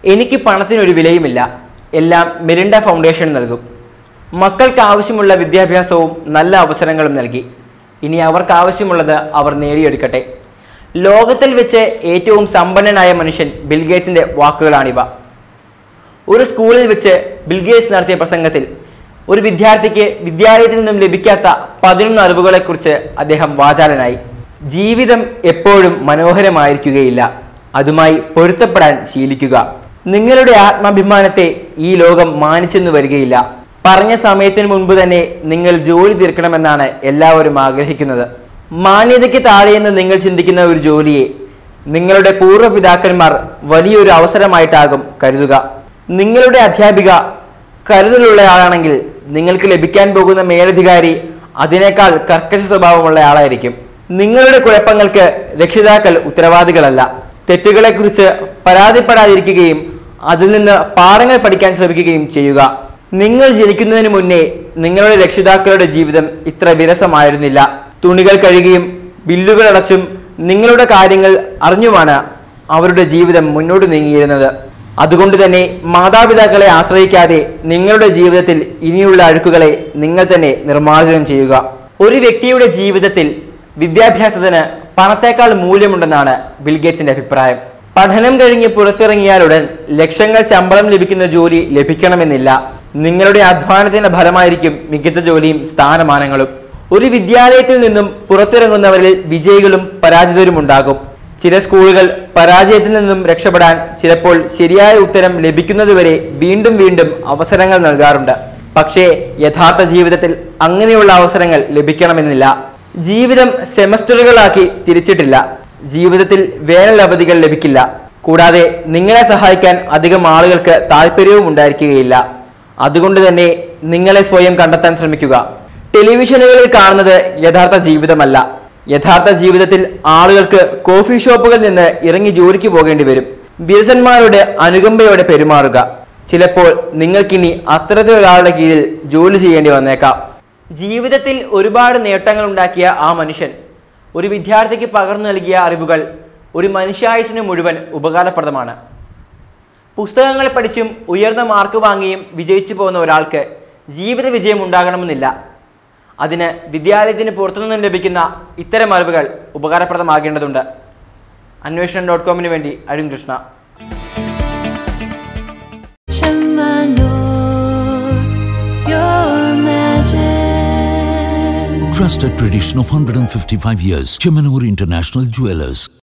എനിക്ക് പണത്തിനൊരു വിലയുമില്ല എല്ലാം Melinda foundation നൽകും മക്കൾക്ക് ആവശ്യമുള്ള വിദ്യാഭ്യാസവും നല്ല അവസരങ്ങളും നൽകി ഇനി അവർക്ക് ആവശ്യമുള്ളത് അവർ നേടിയെടുക്കട്ടെ ലോകത്തിൽ വെച്ച് ഏറ്റവും സമ്പന്നനായ മനുഷ്യൻ ബിൽഗേറ്റ്സിന്റെ വാക്കുകളാണിവ ഒരു സ്കൂളിൽ വെച്ച് ബിൽഗേറ്റ്സ് നടത്തിയ പ്രസംഗത്തിൽ ഒരു വിദ്യാർത്ഥിക്ക് വിദ്യാലയത്തിൽ നിന്നും ലഭിക്കാത്ത പതിനൊന്ന് അറിവുകളെക്കുറിച്ച് അദ്ദേഹം വാചാലനായി ജീവിതം എപ്പോഴും മനോഹരമായിരിക്കുകയില്ല അതുമായി പൊരുത്തപ്പെടാൻ ശീലിക്കുക നിങ്ങളുടെ ആത്മാഭിമാനത്തെ ഈ ലോകം മാനിച്ചെന്നു വരികയില്ല പറഞ്ഞ സമയത്തിന് മുൻപ് തന്നെ നിങ്ങൾ ജോലി തീർക്കണമെന്നാണ് എല്ലാവരും ആഗ്രഹിക്കുന്നത് മാന്യതയ്ക്ക് താഴെയെന്ന് നിങ്ങൾ ചിന്തിക്കുന്ന ഒരു ജോലിയെ നിങ്ങളുടെ പൂർവ്വപിതാക്കന്മാർ വലിയൊരു അവസരമായിട്ടാകും കരുതുക നിങ്ങളുടെ അധ്യാപിക കരുതലുള്ളയാളാണെങ്കിൽ നിങ്ങൾക്ക് ലഭിക്കാൻ പോകുന്ന മേലധികാരി അതിനേക്കാൾ കർക്കശ സ്വഭാവമുള്ള ആളായിരിക്കും നിങ്ങളുടെ കുഴപ്പങ്ങൾക്ക് രക്ഷിതാക്കൾ ഉത്തരവാദികളല്ല തെറ്റുകളെക്കുറിച്ച് പരാതിപ്പെടാതിരിക്കുകയും അതിൽ നിന്ന് പാഠങ്ങൾ പഠിക്കാൻ ശ്രമിക്കുകയും ചെയ്യുക നിങ്ങൾ ജനിക്കുന്നതിന് മുന്നേ നിങ്ങളുടെ രക്ഷിതാക്കളുടെ ജീവിതം ഇത്ര വിരസമായിരുന്നില്ല തുണികൾ കഴുകിയും ബില്ലുകൾ അടച്ചും നിങ്ങളുടെ കാര്യങ്ങൾ അറിഞ്ഞുമാണ് അവരുടെ ജീവിതം മുന്നോട്ട് നീങ്ങിയിരുന്നത് അതുകൊണ്ട് തന്നെ മാതാപിതാക്കളെ ആശ്രയിക്കാതെ നിങ്ങളുടെ ജീവിതത്തിൽ ഇനിയുള്ള അഴുക്കുകളെ നിങ്ങൾ തന്നെ നിർമ്മാർജ്ജനം ചെയ്യുക ഒരു വ്യക്തിയുടെ ജീവിതത്തിൽ വിദ്യാഭ്യാസത്തിന് പണത്തേക്കാൾ മൂല്യമുണ്ടെന്നാണ് ബിൽഗേറ്റ്സിന്റെ അഭിപ്രായം പഠനം കഴിഞ്ഞ് പുറത്തിറങ്ങിയാലുടൻ ലക്ഷങ്ങൾ ശമ്പളം ലഭിക്കുന്ന ജോലി ലഭിക്കണമെന്നില്ല നിങ്ങളുടെ അധ്വാനത്തിന്റെ ഫലമായിരിക്കും മികച്ച ജോലിയും സ്ഥാനമാനങ്ങളും ഒരു വിദ്യാലയത്തിൽ നിന്നും പുറത്തിറങ്ങുന്നവരിൽ വിജയികളും പരാജിതരും ഉണ്ടാകും ചില സ്കൂളുകൾ പരാജയത്തിൽ നിന്നും രക്ഷപ്പെടാൻ ചിലപ്പോൾ ശരിയായ ഉത്തരം ലഭിക്കുന്നതുവരെ വീണ്ടും വീണ്ടും അവസരങ്ങൾ നൽകാറുണ്ട് പക്ഷേ യഥാർത്ഥ ജീവിതത്തിൽ അങ്ങനെയുള്ള അവസരങ്ങൾ ലഭിക്കണമെന്നില്ല ജീവിതം സെമസ്റ്ററുകളാക്കി തിരിച്ചിട്ടില്ല ജീവിതത്തിൽ വേനൽ അവധികൾ ലഭിക്കില്ല കൂടാതെ നിങ്ങളെ സഹായിക്കാൻ അധികം ആളുകൾക്ക് താല്പര്യവും ഉണ്ടായിരിക്കുകയില്ല അതുകൊണ്ട് തന്നെ നിങ്ങളെ സ്വയം കണ്ടെത്താൻ ശ്രമിക്കുക ടെലിവിഷനുകളിൽ കാണുന്നത് യഥാർത്ഥ ജീവിതമല്ല യഥാർത്ഥ ജീവിതത്തിൽ ആളുകൾക്ക് കോഫി ഷോപ്പുകളിൽ നിന്ന് ഇറങ്ങി ജോലിക്ക് പോകേണ്ടി വരും ബിരുസന്മാരോട് അനുകമ്പയോടെ പെരുമാറുക ചിലപ്പോൾ നിങ്ങൾക്കിനി അത്തരത്തിലൊരാളുടെ കീഴിൽ ജോലി ചെയ്യേണ്ടി വന്നേക്കാം ജീവിതത്തിൽ ഒരുപാട് നേട്ടങ്ങൾ ഉണ്ടാക്കിയ ആ മനുഷ്യൻ ഒരു വിദ്യാർത്ഥിക്ക് പകർന്നു നൽകിയ അറിവുകൾ ഒരു മനുഷ്യായുസിന് മുഴുവൻ ഉപകാരപ്രദമാണ് പുസ്തകങ്ങൾ പഠിച്ചും ഉയർന്ന മാർക്ക് വാങ്ങിയും വിജയിച്ചു പോകുന്ന ഒരാൾക്ക് ജീവിത വിജയം ഉണ്ടാകണമെന്നില്ല അതിന് വിദ്യാലയത്തിന് പുറത്തുനിന്നും ലഭിക്കുന്ന ഇത്തരം അറിവുകൾ ഉപകാരപ്രദമാകേണ്ടതുണ്ട് അന്വേഷണം ഡോട്ട് കോമിന് വേണ്ടി Arun Krishna Chamanur, your magic. Trusted tradition of 155 years. Chemanur International Jewelers.